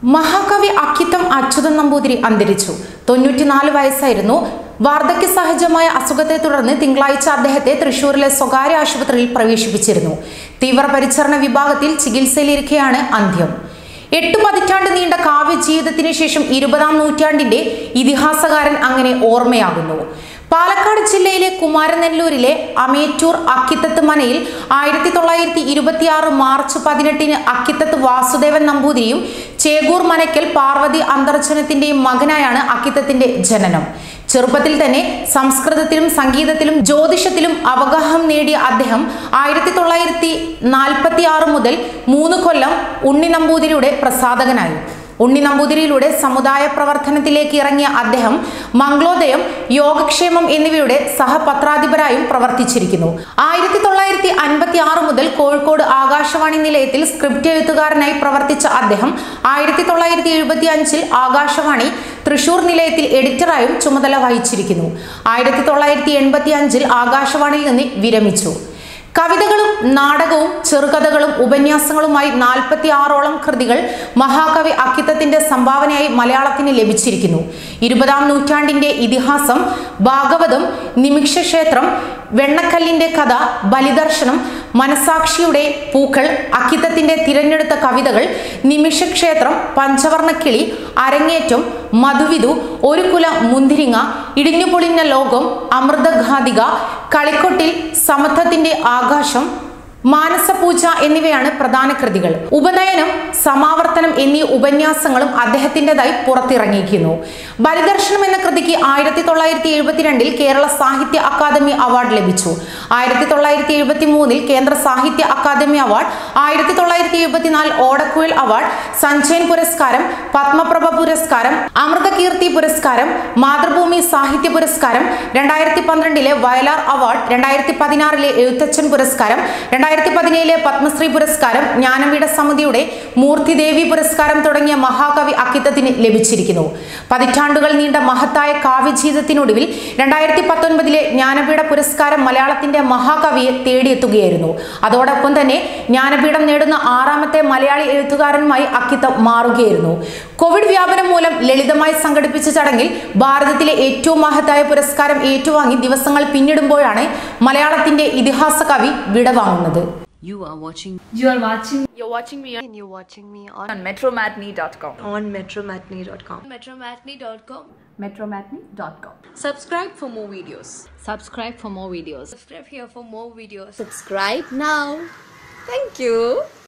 മഹാകവി അക്കിത്തം അച്യുതൻ നമ്പൂതിരി അന്തരിച്ചു തൊണ്ണൂറ്റിനാല് വയസ്സായിരുന്നു വാർദ്ധക്യ സഹജമായ അസുഖത്തെ തുടർന്ന് തിങ്കളാഴ്ച അദ്ദേഹത്തെ തൃശൂരിലെ സ്വകാര്യ ആശുപത്രിയിൽ പ്രവേശിപ്പിച്ചിരുന്നു തീവ്രപരിചരണ വിഭാഗത്തിൽ ചികിത്സയിലിരിക്കെയാണ് അന്ത്യം എട്ട് പതിറ്റാണ്ട് നീണ്ട കാവ്യ ജീവിതത്തിന് ശേഷം ഇരുപതാം നൂറ്റാണ്ടിന്റെ ഇതിഹാസകാരൻ അങ്ങനെ ഓർമ്മയാകുന്നു പാലക്കാട് ജില്ലയിലെ കുമാരനെല്ലൂരിലെ അമേറ്റൂർ അക്കിത്തത്ത് മനയിൽ ആയിരത്തി തൊള്ളായിരത്തി ഇരുപത്തിയാറ് മാർച്ച് പതിനെട്ടിന് അക്കിത്തത്ത് വാസുദേവൻ നമ്പൂതിരിയും ചേകൂർ മനയ്ക്കൽ പാർവതി അന്തർജനത്തിന്റെയും മകനായാണ് അക്കിത്തത്തിന്റെ ജനനം ചെറുപ്പത്തിൽ തന്നെ സംസ്കൃതത്തിലും സംഗീതത്തിലും ജ്യോതിഷത്തിലും അവഗാഹം നേടിയ അദ്ദേഹം ആയിരത്തി തൊള്ളായിരത്തി നാൽപ്പത്തി ആറ് മുതൽ മൂന്ന് കൊല്ലം ഉണ്ണി നമ്പൂതിരിയുടെ പ്രസാധകനായി ഉണ്ണി നമ്പൂതിരിയിലൂടെ സമുദായ പ്രവർത്തനത്തിലേക്ക് ഇറങ്ങിയ അദ്ദേഹം മംഗളോദയം യോഗക്ഷേമം എന്നിവയുടെ സഹപത്രാധിപരായും പ്രവർത്തിച്ചിരിക്കുന്നു ആയിരത്തി തൊള്ളായിരത്തി അൻപത്തി ആറ് മുതൽ കോഴിക്കോട് ആകാശവാണി നിലയത്തിൽ സ്ക്രിപ്റ്റ് എഴുത്തുകാരനായി പ്രവർത്തിച്ച അദ്ദേഹം ആയിരത്തി തൊള്ളായിരത്തി എഴുപത്തി അഞ്ചിൽ ആകാശവാണി തൃശൂർ നിലയത്തിൽ എഡിറ്ററായും ചുമതല വഹിച്ചിരിക്കുന്നു ആയിരത്തി തൊള്ളായിരത്തി എൺപത്തി അഞ്ചിൽ ആകാശവാണിയിൽ നിന്ന് വിരമിച്ചു കവിതകളും നാടകവും ചെറുകഥകളും ഉപന്യാസങ്ങളുമായി നാൽപ്പത്തി ആറോളം കൃതികൾ മഹാകവി അക്കിത്തത്തിന്റെ സംഭാവനയായി മലയാളത്തിന് ലഭിച്ചിരിക്കുന്നു ഇരുപതാം നൂറ്റാണ്ടിന്റെ ഇതിഹാസം ഭാഗവതം നിമിഷക്ഷേത്രം വെണ്ണക്കല്ലിന്റെ കഥ ബലിദർശനം മനസാക്ഷിയുടെ പൂക്കൾ അക്കിത്തത്തിന്റെ തിരഞ്ഞെടുത്ത കവിതകൾ നിമിഷക്ഷേത്രം പഞ്ചവർണക്കിളി അരങ്ങേറ്റം മധുവിധു ഒരു കുല മുന്തിരിങ്ങ ഇടിഞ്ഞുപൊളിഞ്ഞ ലോകം അമൃതഘാതിക കളിക്കൊട്ടിൽ സമത്വത്തിന്റെ ആകാശം മാനസപൂജ എന്നിവയാണ് പ്രധാന കൃതികൾ ഉപനയനം സമാവർത്തനം എന്നീ ഉപന്യാസങ്ങളും അദ്ദേഹത്തിൻ്റെതായി പുറത്തിറങ്ങിയിരിക്കുന്നു ബലിദർശനം എന്ന കൃതിക്ക് ആയിരത്തി തൊള്ളായിരത്തി എഴുപത്തിരണ്ടിൽ കേരള സാഹിത്യ അക്കാദമി അവാർഡ് ലഭിച്ചു ആയിരത്തി തൊള്ളായിരത്തി എഴുപത്തി മൂന്നിൽ കേന്ദ്ര സാഹിത്യ അക്കാദമി അവാർഡ് ആയിരത്തി തൊള്ളായിരത്തി എഴുപത്തിനാല് ഓടക്കുഴൽ അവാർഡ് സഞ്ജയൻ പുരസ്കാരം പത്മപ്രഭ പുരസ്കാരം അമൃതകീർത്തി പുരസ്കാരം മാതൃഭൂമി സാഹിത്യ പുരസ്കാരം രണ്ടായിരത്തി പന്ത്രണ്ടിലെ വയലാർ അവാർഡ് രണ്ടായിരത്തി പതിനാറിലെ എഴുത്തച്ഛൻ പുരസ്കാരം രണ്ടായിരത്തി പതിനേഴിലെ പത്മശ്രീ പുരസ്കാരം ജ്ഞാനപീഠ സമിതിയുടെ മൂർത്തിദേവി പുരസ്കാരം തുടങ്ങിയ മഹാകവി അക്കിത്തത്തിന് ലഭിച്ചിരിക്കുന്നു പതിറ്റാണ്ടുകൾ നീണ്ട മഹത്തായ കാവ്യജീവിതത്തിനൊടുവിൽ രണ്ടായിരത്തി പത്തൊൻപതിലെ ജ്ഞാനപീഠ പുരസ്കാരം മലയാളത്തിന്റെ മഹാകവിയെ തേടിയെത്തുകയായിരുന്നു അതോടൊപ്പം തന്നെ ജ്ഞാനപീഠം നേടുന്ന ആറാമത്തെ മലയാളി എഴുത്തുകാരനുമായി അക്കിത്തം മാറുകയായിരുന്നു കോവിഡ് വ്യാപനം മൂലം ലളിതമായി സംഘടിപ്പിച്ച ചടങ്ങിൽ ഭാരതത്തിലെ ഏറ്റവും മഹത്തായ പുരസ്കാരം ഏറ്റുവാങ്ങി ദിവസങ്ങൾ പിന്നിടുമ്പോഴാണ് മലയാളത്തിന്റെ ഇതിഹാസ കവി വിടവാങ്ങുന്നത് You are watching You are watching You're watching me on, and you're watching me on, on metromatney.com. on metromatney.com. metromatney.com. Metromatney.com. Subscribe for more videos. subscribe for more videos Subscribe here for more videos. Subscribe now. Thank you.